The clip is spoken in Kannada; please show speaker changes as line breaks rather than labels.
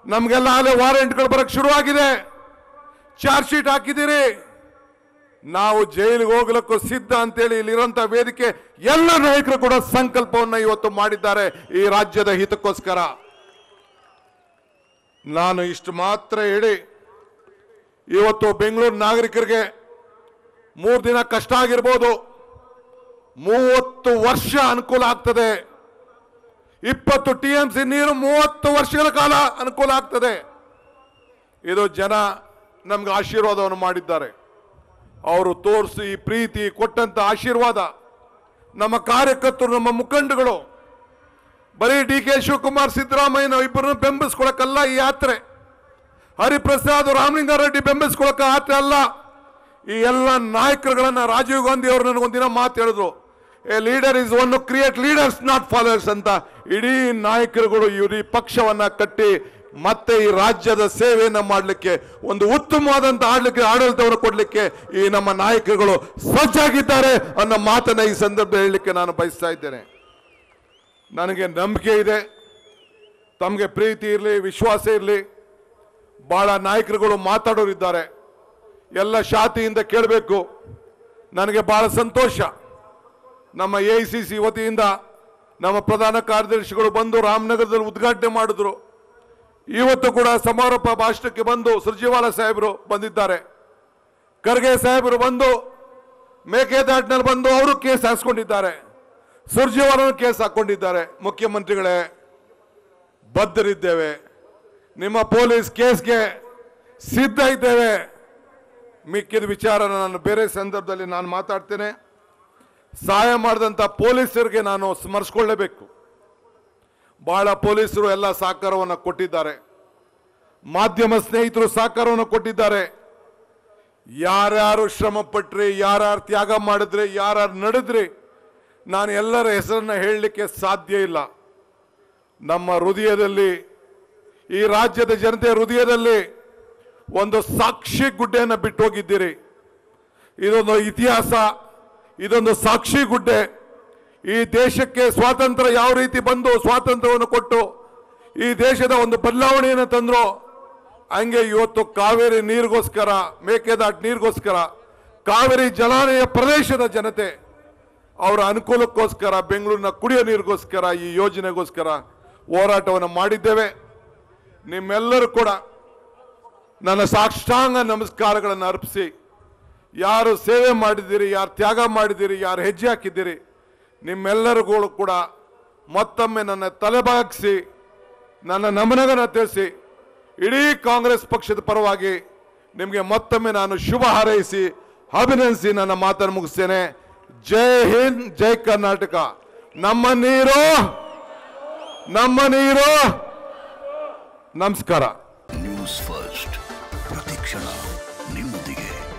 ನಮ್ಗೆಲ್ಲ ಅಲ್ಲೇ ವಾರೆಂಟ್ಗಳು ಬರಕ್ ಶುರುವಾಗಿದೆ ಚಾರ್ಜ್ ಶೀಟ್ ಹಾಕಿದ್ದೀರಿ ನಾವು ಜೈಲಿಗೆ ಹೋಗ್ಲಿಕ್ಕೂ ಸಿದ್ಧ ಅಂತೇಳಿ ಇಲ್ಲಿರುವಂತ ವೇದಿಕೆ ಎಲ್ಲ ನಾಯಕರು ಕೂಡ ಸಂಕಲ್ಪವನ್ನ ಇವತ್ತು ಮಾಡಿದ್ದಾರೆ ಈ ರಾಜ್ಯದ ಹಿತಕ್ಕೋಸ್ಕರ ನಾನು ಇಷ್ಟು ಮಾತ್ರ ಹೇಳಿ ಇವತ್ತು ಬೆಂಗಳೂರು ನಾಗರಿಕರಿಗೆ ಮೂರು ದಿನ ಕಷ್ಟ ಆಗಿರ್ಬೋದು ಮೂವತ್ತು ವರ್ಷ ಅನುಕೂಲ ಆಗ್ತದೆ ಇಪ್ಪತ್ತು ಟಿ ಎಂ ಸಿ ನೀರು ಮೂವತ್ತು ವರ್ಷಗಳ ಕಾಲ ಅನುಕೂಲ ಆಗ್ತದೆ ಇದು ಜನ ನಮ್ಗೆ ಆಶೀರ್ವಾದವನ್ನು ಮಾಡಿದ್ದಾರೆ ಅವರು ತೋರಿಸಿ ಪ್ರೀತಿ ಕೊಟ್ಟಂತ ಆಶೀರ್ವಾದ ನಮ್ಮ ಕಾರ್ಯಕರ್ತರು ನಮ್ಮ ಮುಖಂಡಗಳು ಬರೀ ಡಿ ಕೆ ಶಿವಕುಮಾರ್ ಸಿದ್ದರಾಮಯ್ಯ ಇಬ್ಬರನ್ನು ಬೆಂಬಲಿಸ್ಕೊಳಕ್ಕಲ್ಲ ಈ ಯಾತ್ರೆ ಹರಿಪ್ರಸಾದ್ ರಾಮಲಿಂಗಾರೆಡ್ಡಿ ಬೆಂಬಲಿಸ್ಕೊಳಕ ಯಾತ್ರೆ ಅಲ್ಲ ಈ ಎಲ್ಲ ನಾಯಕರುಗಳನ್ನ ರಾಜೀವ್ ಗಾಂಧಿ ಅವರು ನನಗೊಂದಿನ ಮಾತು ಹೇಳಿದ್ರು a leader is one create leaders not followers ಅಂತ ಇಡೀ ನಾಯಕರುಗಳು ಇಡೀ ಪಕ್ಷವನ್ನ ಕಟ್ಟಿ ಮತ್ತೆ ಈ ರಾಜ್ಯದ ಸೇವೆಯನ್ನ ಮಾಡಲಿಕ್ಕೆ ಒಂದು ಉತ್ತಮವಾದಂತ ಆಡಲಿಕ್ಕೆ ಆಡಳಿತವನ್ನು ಕೊಡಲಿಕ್ಕೆ ಈ ನಮ್ಮ ನಾಯಕರುಗಳು ಸಜ್ಜಾಗಿದ್ದಾರೆ ಅನ್ನೋ ಮಾತನ್ನ ಈ ಸಂದರ್ಭದಲ್ಲಿ ಹೇಳಲಿಕ್ಕೆ ನಾನು ಬಯಸ್ತಾ ಇದ್ದೇನೆ ನನಗೆ ನಂಬಿಕೆ ಇದೆ ತಮಗೆ ಪ್ರೀತಿ ಇರಲಿ ವಿಶ್ವಾಸ ಇರಲಿ ಬಹಳ ನಾಯಕರುಗಳು ಮಾತಾಡೋರಿದ್ದಾರೆ ಎಲ್ಲ ಶಾತಿಯಿಂದ ಕೇಳಬೇಕು ನನಗೆ ಬಹಳ ಸಂತೋಷ ನಮ್ಮ ಎ ಐ ಸಿ ಸಿ ವತಿಯಿಂದ ನಮ್ಮ ಪ್ರಧಾನ ಕಾರ್ಯದರ್ಶಿಗಳು ಬಂದು ರಾಮನಗರದಲ್ಲಿ ಉದ್ಘಾಟನೆ ಮಾಡಿದ್ರು ಇವತ್ತು ಕೂಡ ಸಮಾರೋಪ ಭಾಷಣಕ್ಕೆ ಬಂದು ಸುರ್ಜಿವಾಲ ಸಾಹೇಬರು ಬಂದಿದ್ದಾರೆ ಖರ್ಗೆ ಸಾಹೇಬರು ಬಂದು ಮೇಕೆದಾಟಿನಲ್ಲಿ ಬಂದು ಅವರು ಕೇಸ್ ಹಾಕ್ಸ್ಕೊಂಡಿದ್ದಾರೆ ಸುರ್ಜಿವಾಲನು ಕೇಸ್ ಹಾಕೊಂಡಿದ್ದಾರೆ ಮುಖ್ಯಮಂತ್ರಿಗಳೇ ಬದ್ಧರಿದ್ದೇವೆ ನಿಮ್ಮ ಪೊಲೀಸ್ ಕೇಸ್ಗೆ ಸಿದ್ಧ ಇದ್ದೇವೆ ಮಿಕ್ಕಿದ ವಿಚಾರನ ನಾನು ಬೇರೆ ಸಂದರ್ಭದಲ್ಲಿ ನಾನು ಮಾತಾಡ್ತೇನೆ ಸಹಾಯ ಮಾಡಿದಂಥ ಪೊಲೀಸರಿಗೆ ನಾನು ಸ್ಮರಿಸ್ಕೊಳ್ಳೇಬೇಕು ಬಹಳ ಪೊಲೀಸರು ಎಲ್ಲ ಸಹಕಾರವನ್ನು ಕೊಟ್ಟಿದ್ದಾರೆ ಮಾಧ್ಯಮ ಸ್ನೇಹಿತರು ಸಹಕಾರವನ್ನು ಕೊಟ್ಟಿದ್ದಾರೆ ಯಾರ್ಯಾರು ಶ್ರಮ ಪಟ್ರಿ ಯಾರ್ಯಾರು ತ್ಯಾಗ ಮಾಡಿದ್ರಿ ಯಾರ್ಯಾರು ನಡೆದ್ರಿ ನಾನು ಎಲ್ಲರ ಹೆಸರನ್ನ ಹೇಳಲಿಕ್ಕೆ ಸಾಧ್ಯ ಇಲ್ಲ ನಮ್ಮ ಹೃದಯದಲ್ಲಿ ಈ ರಾಜ್ಯದ ಜನತೆ ಹೃದಯದಲ್ಲಿ ಒಂದು ಸಾಕ್ಷಿ ಗುಡ್ಡೆಯನ್ನು ಬಿಟ್ಟು ಹೋಗಿದ್ದೀರಿ ಇದೊಂದು ಇತಿಹಾಸ ಇದೊಂದು ಸಾಕ್ಷಿ ಗುಡ್ಡೆ ಈ ದೇಶಕ್ಕೆ ಸ್ವಾತಂತ್ರ್ಯ ಯಾವ ರೀತಿ ಬಂದು ಸ್ವಾತಂತ್ರ್ಯವನ್ನು ಕೊಟ್ಟು ಈ ದೇಶದ ಒಂದು ಬದಲಾವಣೆಯನ್ನು ತಂದ್ರು ಹಂಗೆ ಇವತ್ತು ಕಾವೇರಿ ನೀರಿಗೋಸ್ಕರ ಮೇಕೆದಾಟ್ ನೀರಿಗೋಸ್ಕರ ಕಾವೇರಿ ಜಲಾನಯ ಪ್ರದೇಶದ ಜನತೆ ಅವರ ಅನುಕೂಲಕ್ಕೋಸ್ಕರ ಬೆಂಗಳೂರಿನ ಕುಡಿಯೋ ನೀರಿಗೋಸ್ಕರ ಈ ಯೋಜನೆಗೋಸ್ಕರ ಹೋರಾಟವನ್ನು ಮಾಡಿದ್ದೇವೆ ನಿಮ್ಮೆಲ್ಲರೂ ಕೂಡ ನನ್ನ ಸಾಷ್ಟಾಂಗ ನಮಸ್ಕಾರಗಳನ್ನು ಅರ್ಪಿಸಿ ಯಾರು ಸೇವೆ ಮಾಡಿದ್ದೀರಿ ಯಾರು ತ್ಯಾಗ ಮಾಡಿದ್ದೀರಿ ಯಾರು ಹೆಜ್ಜೆ ಹಾಕಿದ್ದೀರಿ ನಿಮ್ಮೆಲ್ಲರಿಗೂ ಕೂಡ ಮತ್ತೊಮ್ಮೆ ನನ್ನ ತಲೆಬಾಗಿಸಿ ನನ್ನ ನಮನಗನ ತಿಳಿಸಿ ಇಡೀ ಕಾಂಗ್ರೆಸ್ ಪಕ್ಷದ ಪರವಾಗಿ ನಿಮಗೆ ಮತ್ತೊಮ್ಮೆ ನಾನು ಶುಭ ಹಾರೈಸಿ ಅಭಿನಂದಿಸಿ ನನ್ನ ಮಾತನ್ನು ಮುಗಿಸ್ತೇನೆ ಜೈ ಹಿಂದ್ ಜೈ ಕರ್ನಾಟಕ ನಮ್ಮ ನೀರು ನಮ್ಮ ನೀರು ನಮಸ್ಕಾರ
ನ್ಯೂಸ್ ಫಸ್ಟ್ ಪ್ರತಿಕ್ಷಣ ನಿಮ್ಮೊಂದಿಗೆ